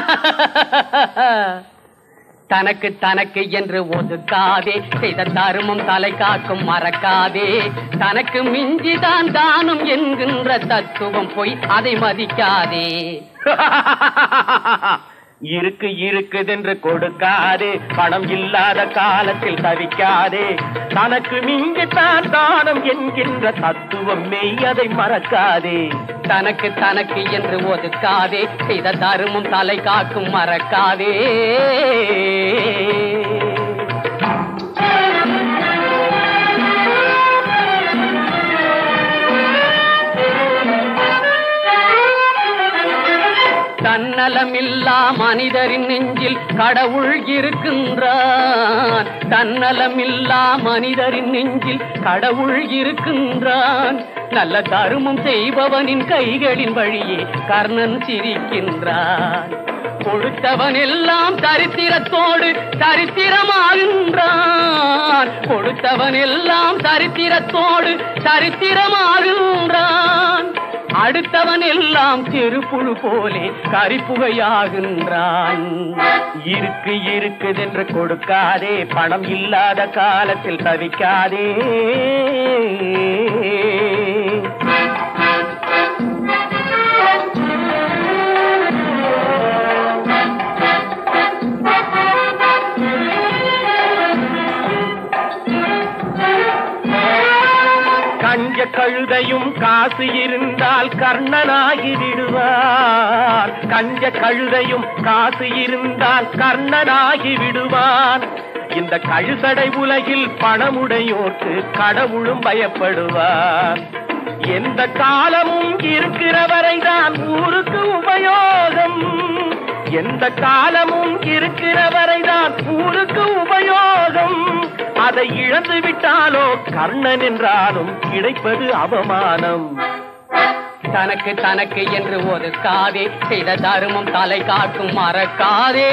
தனக்கு தனக்கு என்று ஒதுக்காதே செய்த தருமம் தலை காக்கும் மறக்காதே தனக்கு மிஞ்சிதான் தானம் என்கின்ற தத்துவம் போய் அதை மதிக்காதே இருக்கு இருக்குதென்று கொடுக்காதே பணம் இல்லாத காலத்தில் தவிக்காதே தனக்கு மிஞ்சித்தான் தானம் என்கின்ற தத்துவம் மெய் அதை மறக்காதே தனக்கு தனக்கு என்று ஒதுக்காதே செய்த தருமம் தலை காக்கும் மறக்காதே தன்னலமில்லா மனிதரின் நெஞ்சில் கடவுள் இருக்கின்றான் தன்னலமில்லா மனிதரின் நெஞ்சில் கடவுள் இருக்கின்றான் நல்ல தருமம் செய்பவனின் கைகளின் வழியே கர்ணன் சிரிக்கின்றான் கொடுத்தவன் எல்லாம் சரித்திரத்தோடு சரித்திரமாகின்றான் கொடுத்தவன் எல்லாம் சரித்திரத்தோடு சரித்திரமாகின்றான் அடுத்தவன் எல்லாம் செருப்புழு போலே கரிப்புகையாகின்றான் இருக்கு இருக்குதென்று கொடுக்காதே பணம் இல்லாத காலத்தில் தவிக்காதே கஞ்ச கழுதையும் காசு இருந்தால் கர்ணனாகி விடுவான் கஞ்ச கழுதையும் காசு இருந்தால் கர்ணனாகி விடுவான் இந்த கழுசடை உலகில் பணமுடையோர்க்கு கடவுளும் பயப்படுவார் எந்த காலமும் இருக்கிற வரைதான் ஊருக்கு உபயோகம் எந்த காலமும் இருக்கிற வரைதான் ஊருக்கு உபயோகம் அதை இழந்து விட்டாலோ கர்ணன் என்றாலும் கிடைப்பது அவமானம் தனக்கு தனக்கு என்று ஒதுக்காதே செய்த தருமம் தலை காக்கும் மறக்காதே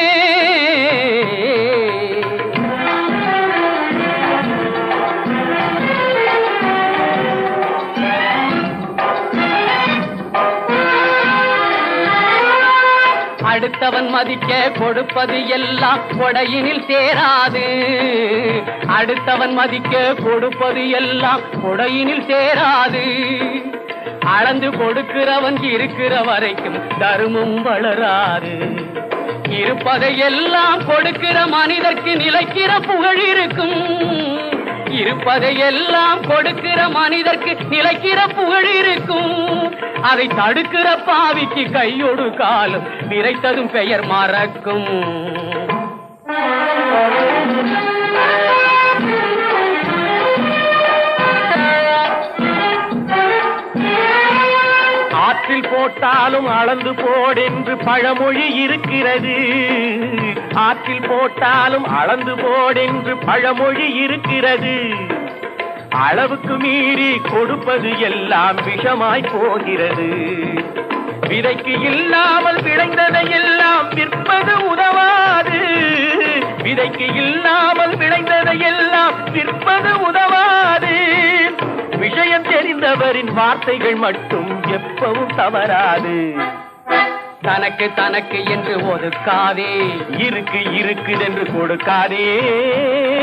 அடுத்தவன் மதிக்க கொடுப்பது எல்லாம் கொடையினில் சேராது அடுத்தவன் மதிக்க கொடுப்பது எல்லாம் கொடையினில் சேராது அளந்து கொடுக்கிறவன் இருக்கிற வரைக்கும் தருமம் வளராது இருப்பதை எல்லாம் கொடுக்கிற மனிதர்க்கு நிலைக்கிற புகழ் இருக்கும் இருப்பதை எல்லாம் கொடுக்கிற மனிதர்க்கு நிலைக்கிற புகழ் இருக்கும் அதை தடுக்கிற பாவிக்கு கையொடு காலம் விரைத்ததும் பெயர் மறக்கும் ஆற்றில் போட்டாலும் அளந்து போடென்று பழமொழி இருக்கிறது ஆற்றில் போட்டாலும் அளந்து போடென்று பழமொழி இருக்கிறது அளவுக்கு மீறி கொடுப்பது எல்லாம் விஷமாய் போகிறது விதைக்கு இல்லாமல் விளைந்ததை எல்லாம் விற்பது உதவாது விதைக்கு இல்லாமல் விளைந்ததை எல்லாம் விற்பது உதவாது விஷயம் தெரிந்தவரின் வார்த்தைகள் மட்டும் எப்பவும் தவறாது தனக்கு தனக்கு என்று ஒதுக்காதே இருக்கு இருக்குதென்று கொடுக்காதே